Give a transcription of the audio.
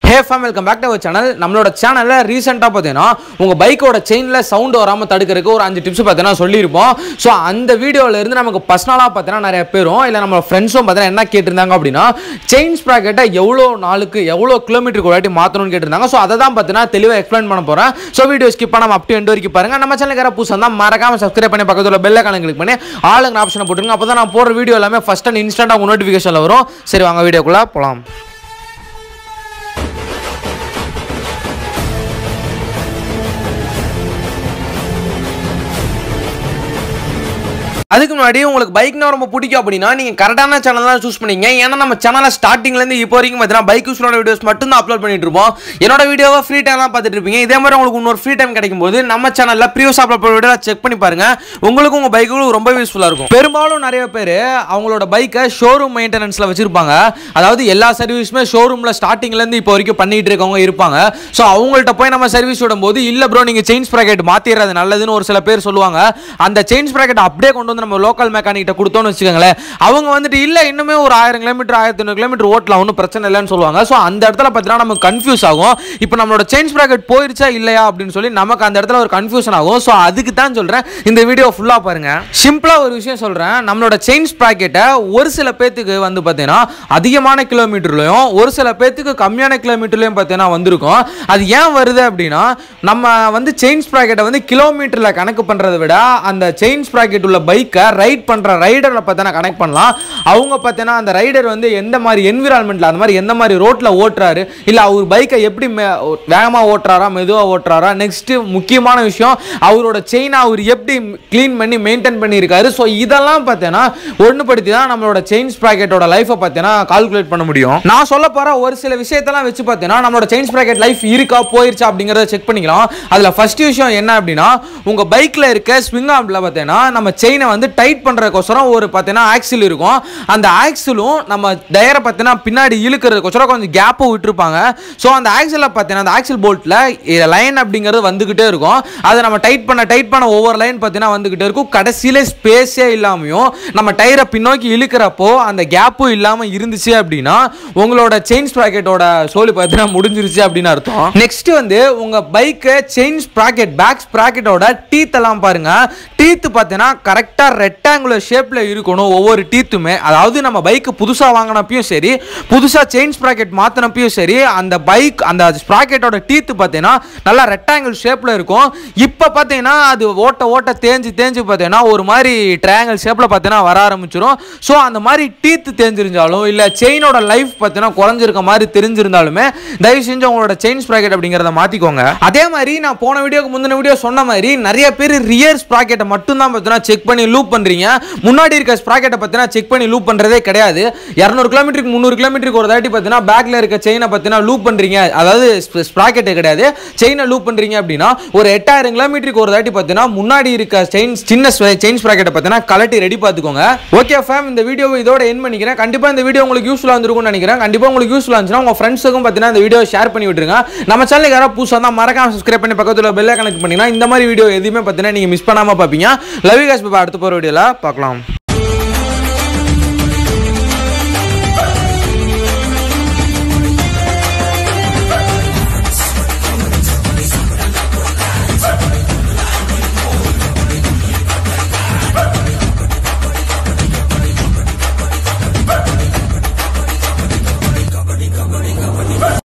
hey fam welcome back to our channel நம்மளோட சேனலில் ரீசெண்டாக பார்த்தீங்கன்னா உங்கள் பைக்கோட செயினில் சவுண்ட் வராமல் தடுக்கிறதுக்கு ஒரு அஞ்சு டிப்ஸ் பார்த்தீங்கன்னா சொல்லியிருப்போம் ஸோ அந்த வீடியோவில் இருந்து நமக்கு பர்சனலாக பார்த்தீங்கன்னா நிறைய பேரும் இல்லை நம்ம ஃப்ரெண்ட்ஸும் பார்த்தீங்கன்னா என்ன கேட்டிருந்தாங்க அப்படின்னா செயின் ஸ்ப்ராக்கெட்டை எவ்வளோ நாளுக்கு எவ்வளோ கிலோமீட்டருக்கு ஒரு வாட்டி மாற்றணும்னு கேட்டிருந்தாங்க ஸோ அதை தான் பார்த்தீங்கன்னா தெளிவாக எக்ஸ்பிளைன் பண்ண போகிறேன் ஸோ வீடியோ ஸ்கிப் பண்ணாமல் அப் டு எண்ட் வரைக்கும் பாருங்கள் நம்ம சேனலுக்கு யாராவது புதுசாக தான் மறக்காம சப்ஸ்கிரைப் பண்ணி பக்கத்தில் பெல்ல கணக்கு கிளிக் பண்ணி ஆளுங்க ஆப்ஷனை போட்டுருங்க அப்போ தான் நான் போடுற வீடியோ எல்லாமே ஃபஸ்ட் அண்ட் இன்ஸ்டன்ட்டாக நோட்டிஃபிகேஷனில் வரும் சரி வாங்க வீடியோக்குள்ளே போகலாம் அதுக்கு முன்னாடி உங்களுக்கு பைக்னா ரொம்ப பிடிக்கும் அப்படின்னா நீங்கள் கரெக்டான சேனல் தான் சூஸ் பண்ணீங்க ஏன்னா நம்ம சேனலை ஸ்டார்டிங்லேருந்து இப்போ வரைக்கும் பார்த்தீங்கன்னா பைக் யூஸ்லோட வீடியோஸ் மட்டும் தான் அப்லோட் பண்ணிட்டு இருப்போம் என்னோட வீடியோவை ஃப்ரீ டைம் தான் பார்த்துட்டு இருப்பீங்க இதே மாதிரி உங்களுக்கு இன்னொரு ஃப்ரீ டைம் கிடைக்கும் போது நம்ம சேனலில் ப்ரீவியஸ் அப்லோட் பண்ண வீடியோ செக் பண்ணி பாருங்க உங்களுக்கு உங்கள் பைக்குகளும் ரொம்ப யூஸ்ஃபுல்லாக இருக்கும் பெரும்பாலும் நிறைய பேர் அவங்களோட பைக்கை ஷோரூம் மெயின்டெனன்ஸில் வச்சிருப்பாங்க அதாவது எல்லா சர்வீஸுமே ஷோரூமில் ஸ்டார்டிங்லேருந்து இப்போ வரைக்கும் பண்ணிட்டு இருக்கவங்க இருப்பாங்க ஸோ அவங்கள்ட்ட போய் நம்ம சர்வீஸ் விடும்போது இல்லை ப்ரோ நீங்கள் செயின் ஸ்ப்ராக்கெட் மாற்றிடுறது நல்லதுன்னு ஒரு சில பேர் சொல்லுவாங்க அந்த செயின் ஸ்ப்ராக்கெட் அப்படியே கொண்டு வந்து நம்ம லோக்கல் மெக்கானிக்கிட்ட கொடுத்தோம்னு வச்சுக்கோங்களேன் அவங்க வந்துட்டு இல்லை இன்னுமே ஒரு ஆயிரம் கிலோமீட்டர் ஆயிரத்தி ஐநூறு கிலோமீட்டர் ஓட்டலாம் ஒன்றும் பிரச்சனை இல்லைன்னு சொல்லுவாங்க ஸோ அந்த இடத்துல பார்த்தீங்கன்னா நமக்கு கன்ஃபியூஸ் ஆகும் இப்போ நம்மளோட செயின் ஸ்ப்ராக்கெட் போயிருச்சா இல்லையா அப்படின்னு சொல்லி நமக்கு அந்த இடத்துல ஒரு கன்ஃபியூஷன் ஆகும் ஸோ அதுக்கு தான் சொல்கிறேன் இந்த வீடியோ ஃபுல்லாக பாருங்க சிம்பிளாக ஒரு விஷயம் சொல்கிறேன் நம்மளோட செயின் ஸ்ப்ராக்கெட்டை ஒரு சில பேத்துக்கு வந்து பார்த்தீங்கன்னா அதிகமான கிலோமீட்டர்லையும் ஒரு சில பேத்துக்கு கம்மியான கிலோமீட்டர்லையும் பார்த்தீங்கன்னா வந்திருக்கும் அது ஏன் வருது அப்படின்னா நம்ம வந்து செயின் ஸ்ப்ராக்கெட்டை வந்து கிலோமீட்டரில் கணக்கு பண்ணுறதை விட அந்த செயின் ஸ்ப்ராக்கெட் உள்ள பைக்கை ரைட் பண்ணுற ரைடரை பார்த்தீங்கன்னா கனெக்ட் பண்ணலாம் அவங்க பார்த்தீங்கன்னா அந்த ரைடர் வந்து எந்த மாதிரி என்விரான்மெண்ட்டில் அந்த மாதிரி எந்த மாதிரி ரோட்டில் ஓட்டுறாரு இல்லை அவர் பைக்கை எப்படி வேகமாக ஓட்டுறாரா மெதுவாக ஓட்டுறாரா நெக்ஸ்ட்டு முக்கியமான விஷயம் அவரோட செயினை அவர் எப்படி க்ளீன் பண்ணி மெயின்டைன் பண்ணியிருக்காரு ஸோ இதெல்லாம் பார்த்தீங்கன்னா ஒன்றுபடுத்தி தான் நம்மளோட செயின் ஸ்ப்ராக்கெட்டோட லைஃப்பை பார்த்தீங்கன்னா கால்குலேட் பண்ண முடியும் நான் சொல்ல போகிற ஒரு சில விஷயத்தெல்லாம் வச்சு பார்த்தீங்கன்னா நம்மளோட செயின் ஸ்ப்ராக்கெட் லைஃப் இருக்கா போயிருச்சா அப்படிங்கிறத செக் பண்ணிக்கலாம் அதில் ஃபர்ஸ்ட் விஷயம் என்ன அப்படின்னா உங்கள் பைக்கில் இருக்க ஸ்விங் ஆம்பில் பார்த்தீங்கன்னா நம்ம செயினை வந்து டைட் பண்ணுறதுக்கோசரம் ஒரு பார்த்தீங்கன்னா ஆக்சில் இருக்கும் அந்த ஆக்சிலும் நம்ம டயரை பார்த்தீங்கன்னா பின்னாடி இழுக்கிறதுக்கோசரம் கொஞ்சம் கேப்பை விட்டுருப்பாங்க ஸோ அந்த ஆக்சிலில் பார்த்தீங்கன்னா அந்த ஆக்சில் போல்ட்டில் லைன் அப்படிங்கிறது வந்துக்கிட்டே இருக்கும் அதை நம்ம டைட் பண்ண டைட் பண்ண ஒவ்வொரு லைன் பார்த்தீங்கன்னா வந்துக்கிட்டே இருக்கும் கடைசியில் ஸ்பேஸே இல்லாமையும் நம்ம டயரை பின்னோக்கி இழுக்கிறப்போ அந்த கேப்பும் இல்லாமல் இருந்துச்சு அப்படின்னா உங்களோட செயின் ஸ்ப்ராக்கெட்டோட சோலி பார்த்தீங்கன்னா முடிஞ்சிருச்சு அப்படின்னு அர்த்தம் நெக்ஸ்ட் வந்து உங்கள் பைக்கு செயின் ஸ்ப்ராக்கெட் பேக் ஸ்ப்ராக்கெட்டோட டீத் எல்லாம் பாருங்க டீத் பார்த்தீங்கன்னா கரெக்டாக ரெக்டாங்குலர் ஷேப்பில் இருக்கணும் ஒவ்வொரு டீத்துமே அதாவது நம்ம பைக்கு புதுசாக வாங்கினப்பையும் சரி புதுசாக செயின் ஸ்ப்ராக்கெட் மாற்றினப்பையும் சரி அந்த பைக் அந்த ஸ்ப்ராக்கெட்டோட டீத்து பார்த்தீங்கன்னா நல்லா ரெக்டாங்கிள் ஷேப்பில் இருக்கும் இப்போ பார்த்தீங்கன்னா அது ஓட்ட ஓட்ட தேஞ்சு தேஞ்சு பார்த்தீங்கன்னா ஒரு மாதிரி ட்ரையாங்கிள் ஷேப்பில் பார்த்தீங்கன்னா வர ஆரம்பிச்சிடும் ஸோ அந்த மாதிரி டீத்து தேஞ்சிருந்தாலும் இல்லை செயினோட லைஃப் பார்த்தீங்கன்னா குறைஞ்சிருக்க மாதிரி தெரிஞ்சிருந்தாலுமே தயவு செஞ்சு உங்களோட செயின் ஸ்ப்ராக்கெட் அப்படிங்கிறத மாற்றிக்கோங்க அதே மாதிரி நான் போன வீடியோக்கு முந்தின வீடியோ சொன்ன மாதிரி நிறைய பேர் ரியர் ஸ்ப்ராக்கெட்டை மட்டும் தான் பார்த்தீங்கன்னா செக் பண்ணி லூப் பண்ணுறீங்க முன்னாடி இருக்க ஸ்ப்ராக்கெட்டை பார்த்தீங்கன்னா செக் பண்ணி லூப் பண்ணுறதே கிடையாது இரநூறு கிலோமீட்டருக்கு முந்நூறு கிலோமீட்டருக்கு ஒரு தாட்டி பார்த்தீங்கன்னா பேக்கில் இருக்க செயினை பார்த்தீங்கன்னா லூப் பண்ணுறீங்க அதாவது ஸ்ப்ராக்கெட்டு கிடையாது செயினை லூப் பண்ணுறீங்க அப்படின்னா ஒரு எட்டாயிரம் கிலோமீட்டருக்கு ஒரு தாட்டி பார்த்தீங்கன்னா முன்னாடி இருக்க செயின் சின்ன செயின் ஸ்ப்ராக்கெட்டை பார்த்தீங்கன்னா கலட்டி ரெடி பார்த்துக்கோங்க ஓகே ஃபேம் இந்த வீடியோ இதோட என் பண்ணிக்கிறேன் கண்டிப்பாக இந்த வீடியோ உங்களுக்கு யூஸ்ஃபுல்லாக இருந்திருக்கும்னு நினைக்கிறேன் கண்டிப்பாக உங்களுக்கு யூஸ்ஃபுல்லாக இருந்துச்சுன்னா உங்கள் ஃப்ரெண்ட்ஸுக்கும் பார்த்தீங்கன்னா இந்த வீடியோ ஷேர் பண்ணி விட்டுருங்க நம்ம சேனலுக்கு யாராவது புதுசாக தான் மறக்காம சப்ஸ்கிரைப் பண்ணி பக்கத்தில் பெல்லை கனெக்ட் பண்ணிங்கன்னா இந்த மாதிரி வீடியோ எதுவுமே பார்த்தீங்கன்னா நீங்கள் மிஸ் பண்ணாமல் பார்ப்பீங்க லவ் யூ காஸ் பாப்பா அடுத்த போகிற வீடியோவில் பார்க்கலாம்